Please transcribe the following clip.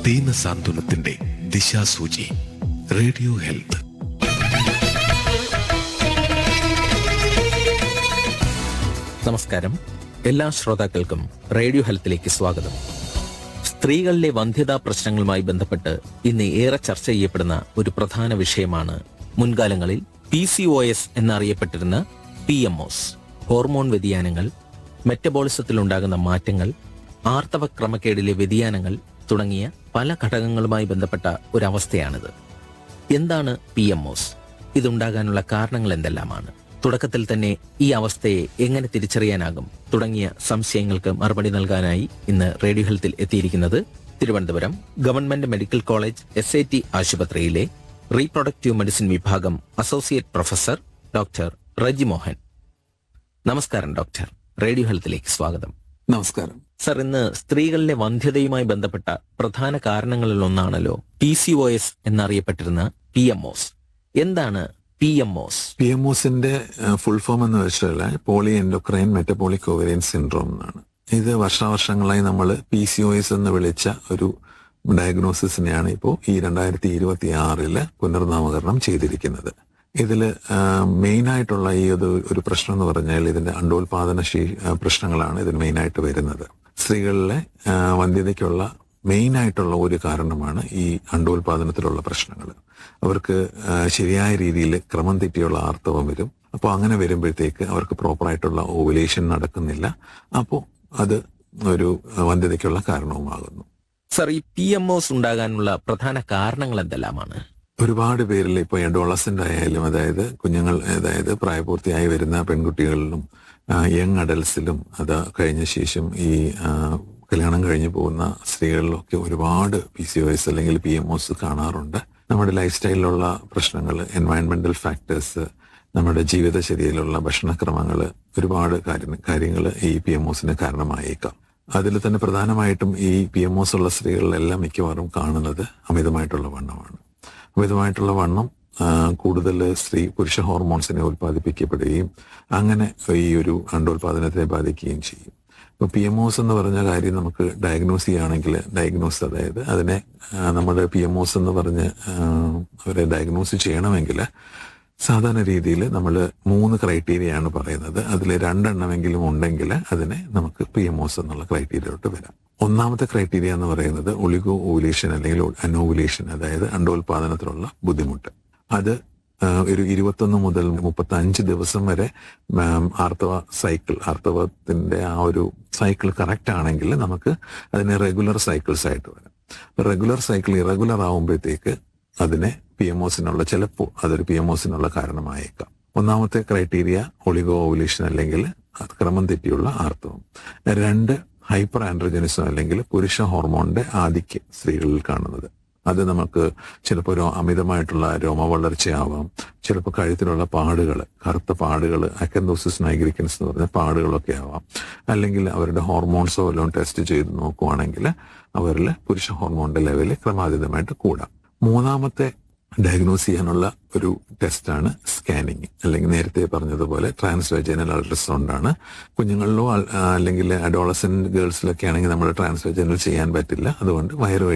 ദീന സാന്ത്വനത്തിന്റെ ദിശാസൂചി radio health നമസ്കാരം എല്ലാ ശ്രോതാക്കൾക്കും റേഡിയോ ഹെൽത്തിലേക്ക് സ്വാഗതം സ്ത്രീകളിലെ വന്ധ്യതാ പ്രശ്നങ്ങളുമായി ബന്ധപ്പെട്ട് ഇന്ന് ഏറെ ചർച്ച ചെയ്യപ്പെടുന്ന ഒരു പ്രധാന വിഷയമാണ് മുൻകാലങ്ങളിൽ പി സി ഒ എസ് എന്നറിയപ്പെട്ടിരുന്ന പി എം ഒസ് ഹോർമോൺ വ്യതിയാനങ്ങൾ മെറ്റബോളിസത്തിലുണ്ടാകുന്ന മാറ്റങ്ങൾ ആർത്തവ ക്രമക്കേടിലെ വ്യതിയാനങ്ങൾ തുടങ്ങിയ പല ഘടകങ്ങളുമായി ബന്ധപ്പെട്ട ഒരവസ്ഥയാണിത് എന്താണ് പി എം ഒസ് ഇതുണ്ടാകാനുള്ള കാരണങ്ങൾ എന്തെല്ലാമാണ് തുടക്കത്തിൽ തന്നെ ഈ അവസ്ഥയെ എങ്ങനെ തിരിച്ചറിയാനാകും തുടങ്ങിയ സംശയങ്ങൾക്ക് മറുപടി നൽകാനായി ഇന്ന് റേഡിയോ ഹെൽത്തിൽ എത്തിയിരിക്കുന്നത് Thiruvananthapuram government medical college S I T ആശുപത്രിയിലെ റീപ്രൊഡക്റ്റീവ് മെഡിസിൻ വിഭാഗം associate professor doctor Reji Mohan നമസ്കാരം ഡോക്ടർ റേഡിയോ ഹെൽത്തിലേക്ക് സ്വാഗതം നമസ്കാരം സർ ഇന്ന് സ്ത്രീകളിലെ വന്ധ്യതയുമായി ബന്ധപ്പെട്ട പ്രധാന കാരണങ്ങളിൽ ഒന്നാണല്ലോ പി സി ഒ എസ് എന്നറിയപ്പെട്ടിരുന്ന പി എം ഒസ് എന്താണ് P M O S P M ഒസിന്റെ ഫുൾ ഫോം എന്ന് വെച്ചാൽ poly endocrine metabolic ovarian syndrome എന്നാണ് ഇത് വർഷാവർഷങ്ങളായി നമ്മൾ പി സി ഒ എസ് എന്ന് വിളിച്ച ഒരു ഡയഗ്നോസിസിനെയാണ് ഇപ്പോൾ ഈ രണ്ടായിരത്തി ഇരുപത്തി ആറില് പുനർനാമകരണം ചെയ്തിരിക്കുന്നത് ഇതിൽ മെയിൻ ആയിട്ടുള്ള ഈ ഒരു ഒരു പ്രശ്നം എന്ന് പറഞ്ഞാൽ ഇതിന്റെ അണ്ടോൽപാദന ശീ ആ, പ്രശ്നങ്ങളാണ് ഇതിൽ മെയിൻ ആയിട്ട് വരുന്നത് സ്ത്രീകളിലെ ആ, വന്ധ്യതയ്ക്കുള്ള മെയിൻ ആയിട്ടുള്ള ഒരു കാരണമാണ് ഈ അണ്ടോൽപാദനത്തിലുള്ള പ്രശ്നങ്ങൾ അവർക്ക് ആ, ശരിയായ രീതിയിൽ ക്രമം തെറ്റിയുള്ള ആർത്തവം വരും അപ്പോൾ അങ്ങനെ വരുമ്പോഴത്തേക്ക് അവർക്ക് പ്രോപ്പറായിട്ടുള്ള ഓവുലേഷൻ നടക്കുന്നില്ല അപ്പോൾ അത് ഒരു വന്ധ്യതയ്ക്കുള്ള കാരണവുമാകുന്നു സർ ഈ പി എം ഒസ് ഉണ്ടാകാനുള്ള പ്രധാന കാരണങ്ങൾ എന്തെല്ലാമാണ് ഒരുപാട് പേരിൽ ഇപ്പോൾ അഡോളസെന്റ് ആയാലും അതായത് കുഞ്ഞുങ്ങൾ അതായത് പ്രായപൂർത്തിയായി വരുന്ന പെൺകുട്ടികളിലും യങ് അഡൽസിലും അത് കഴിഞ്ഞ ശേഷം ഈ ആ, കല്യാണം കഴിഞ്ഞു പോകുന്ന സ്ത്രീകളിലൊക്കെ ഒരുപാട് പി സി ഒ എസ് അല്ലെങ്കിൽ പി എം ഒസ് കാണാറുണ്ട് നമ്മുടെ ലൈഫ് സ്റ്റൈലിലുള്ള പ്രശ്നങ്ങൾ എൻവയൺമെന്റൽ ഫാക്ടേഴ്സ് നമ്മുടെ ജീവിതചര്യയിലുള്ള ഭക്ഷണക്രമങ്ങൾ ഒരുപാട് കാര്യങ്ങൾ ഈ പി എം ഒസിന് കാരണമായേക്കാം അതിൽ തന്നെ പ്രധാനമായിട്ടും ഈ പി എം ഒസ് ഉള്ള സ്ത്രീകളിലെല്ലാം മിക്കവാറും കാണുന്നത് അമിതമായിട്ടുള്ള വണ്ണമാണ് അമിതമായിട്ടുള്ള വണ്ണം ആ, കൂടുതൽ സ്ത്രീ പുരുഷ ഹോർമോൺസിനെ ഉൽപ്പാദിപ്പിക്കപ്പെടുകയും അങ്ങനെ ഈ ഒരു അണ്ടോൽപാദനത്തെ ബാധിക്കുകയും ചെയ്യും ഇപ്പൊ പി എം ഒസ് എന്ന് പറഞ്ഞ കാര്യം നമുക്ക് ഡയഗ്നോസ് ചെയ്യുകയാണെങ്കിൽ ഡയഗ്നോസ് അതായത് അതിനെ ആ, നമ്മുടെ പി എം ഒസ് എന്ന് പറഞ്ഞ് ആ, അവരെ ഡയഗ്നോസ് ചെയ്യണമെങ്കിൽ സാധാരണ രീതിയിൽ നമ്മൾ മൂന്ന് ക്രൈറ്റീരിയ ആണ് പറയുന്നത് അതിൽ രണ്ടെണ്ണമെങ്കിലും ഉണ്ടെങ്കിൽ അതിനെ നമുക്ക് പി എം ഒസ് എന്നുള്ള ക്രൈറ്റീരിയയിലോട്ട് വരാം ഒന്നാമത്തെ ക്രൈറ്റീരിയ എന്ന് പറയുന്നത് ഒളിഗോ ഓവുലേഷൻ അല്ലെങ്കിൽ അനോവുലേഷൻ അതായത് അണ്ടോൽപാദനത്തിലുള്ള ബുദ്ധിമുട്ട് അത് ആ, ഒരു ഇരുപത്തൊന്ന് മുതൽ മുപ്പത്തി അഞ്ച് ദിവസം വരെ ഉം, ആർത്തവ സൈക്കിൾ ആർത്തവത്തിന്റെ ആ ഒരു സൈക്കിൾ കറക്റ്റ് ആണെങ്കിൽ നമുക്ക് അതിനെ റെഗുലർ സൈക്കിൾസ് ആയിട്ട് വരാം റെഗുലർ സൈക്കിൾ ഇറഗുലർ ആവുമ്പോഴത്തേക്ക് അതിനെ പി എം ഒസിനുള്ള ചിലപ്പോൾ അതൊരു പി എം ഒസിനുള്ള കാരണമായേക്കാം ഒന്നാമത്തെ ക്രൈറ്റീരിയ ഒളിഗോ ഓവുലേഷൻ അല്ലെങ്കിൽ ക്രമം തെറ്റിയുള്ള ആർത്തവം രണ്ട് ഹൈപ്പർ ആൻഡ്രോജനിസം അല്ലെങ്കിൽ പുരുഷ ഹോർമോണിന്റെ ആധിക്യം സ്ത്രീകളിൽ കാണുന്നത് അത് നമുക്ക് ചിലപ്പോൾ ഒരു അമിതമായിട്ടുള്ള രോമവളർച്ചയാവാം ചിലപ്പോൾ കഴുത്തിലുള്ള പാടുകൾ കറുത്ത പാടുകൾ അക്കന്തോസിസ് നൈഗ്രിക്കൻസ് എന്ന് പറഞ്ഞ പാടുകളൊക്കെ ആവാം അല്ലെങ്കിൽ അവരുടെ ഹോർമോൺസോ വല്ലതും ടെസ്റ്റ് ചെയ്ത് നോക്കുവാണെങ്കിൽ അവരിൽ പുരുഷ ഹോർമോണിന്റെ ലെവല് ക്രമാതീതമായിട്ട് കൂടാം മൂന്നാമത്തെ ഡയഗ്നോസ് ചെയ്യാനുള്ള ഒരു ടെസ്റ്റാണ് സ്കാനിങ് അല്ലെങ്കിൽ നേരത്തെ പറഞ്ഞതുപോലെ ട്രാൻസ്വെജനൽ അൾട്രാസൗണ്ട് ആണ് കുഞ്ഞുങ്ങളിലോ അൽ- അല്ലെങ്കിൽ അഡോളസെന്റ് ഗേൾസിലൊക്കെ ആണെങ്കിൽ നമ്മൾ ട്രാൻസ്വെജനൽ ചെയ്യാൻ പറ്റില്ല അതുകൊണ്ട് വയറ്